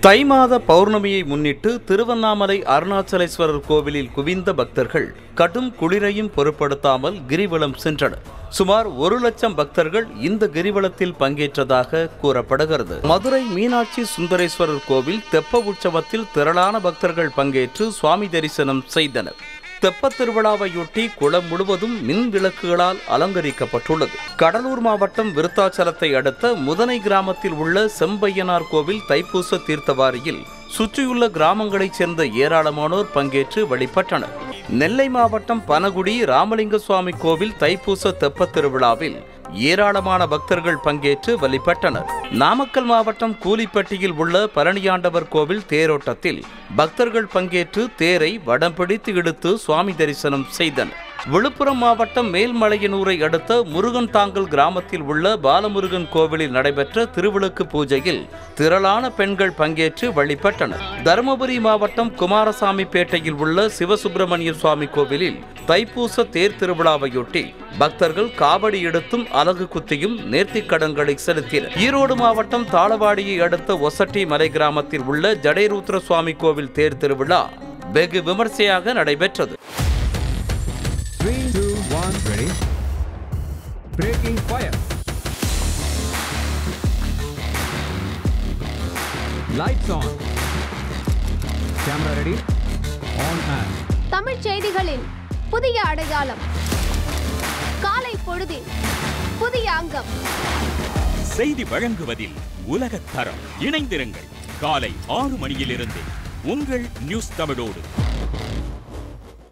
தை மாத பௌர்ணமியை முன்னிட்டு திருவண்ணாமலை அருணாச்சலேஸ்வரர் கோவிலில் குவிந்த பக்தர்கள் கடும் குளிரையும் பொருட்படுத்தாமல் கிரிவலம் சென்றனர் சுமார் ஒரு லட்சம் பக்தர்கள் இந்த கிரிவலத்தில் பங்கேற்றதாக கூறப்படுகிறது மதுரை மீனாட்சி சுந்தரேஸ்வரர் கோவில் தெப்ப உற்சவத்தில் திரளான பக்தர்கள் பங்கேற்று சுவாமி தரிசனம் செய்தனர் தெப்பத் திருவிழாவையொட்டி குளம் முழுவதும் மின் விளக்குகளால் அலங்கரிக்கப்பட்டுள்ளது கடலூர் மாவட்டம் விருத்தாச்சலத்தை அடுத்த முதனை கிராமத்தில் உள்ள செம்பையனார் கோவில் தைப்பூச தீர்த்தவாரியில் சுற்றியுள்ள கிராமங்களைச் சேர்ந்த ஏராளமானோர் பங்கேற்று வழிபட்டனர் நெல்லை மாவட்டம் பனகுடி ராமலிங்க சுவாமி கோவில் தைப்பூச தெப்பத் திருவிழாவில் ஏராளமான பக்தர்கள் பங்கேற்று வழிபட்டனர் நாமக்கல் மாவட்டம் கூலிப்பட்டியில் உள்ள பழனியாண்டவர் கோவில் தேரோட்டத்தில் பக்தர்கள் பங்கேற்று தேரை வடம் பிடித்து இழுத்து சுவாமி தரிசனம் செய்தனர் விழுப்புரம் மாவட்டம் மேல்மலையனூரை அடுத்த முருகன் தாங்கல் கிராமத்தில் உள்ள பாலமுருகன் கோவிலில் நடைபெற்ற திருவிளக்கு பூஜையில் திரளான பெண்கள் பங்கேற்று வழிபட்டனர் தருமபுரி மாவட்டம் குமாரசாமி பேட்டையில் உள்ள சிவசுப்பிரமணிய சுவாமி கோவிலில் தைப்பூச தேர் திருவிழாவையொட்டி பக்தர்கள் காவடி எடுத்தும் அலகு குத்தியும் நேர்த்திக் கடன்களை செலுத்தினர் ஈரோடு மாவட்டம் தாளவாடியை அடுத்த ஒசட்டி மலை கிராமத்தில் உள்ள ஜடேருத்ர சுவாமி கோவில் தேர் திருவிழா வெகு விமர்சையாக நடைபெற்றது Three, two, one, ready. Breaking fire. Lights on. Camera ready. On and. Tamil செய்திகளின் புதிய அடையாளம் காலை பொழுதின் புதிய அங்கம் செய்தி வழங்குவதில் உலகத் தரம் இணைந்திருங்கள் காலை ஆறு மணியிலிருந்து உங்கள் நியூஸ் தமிழோடு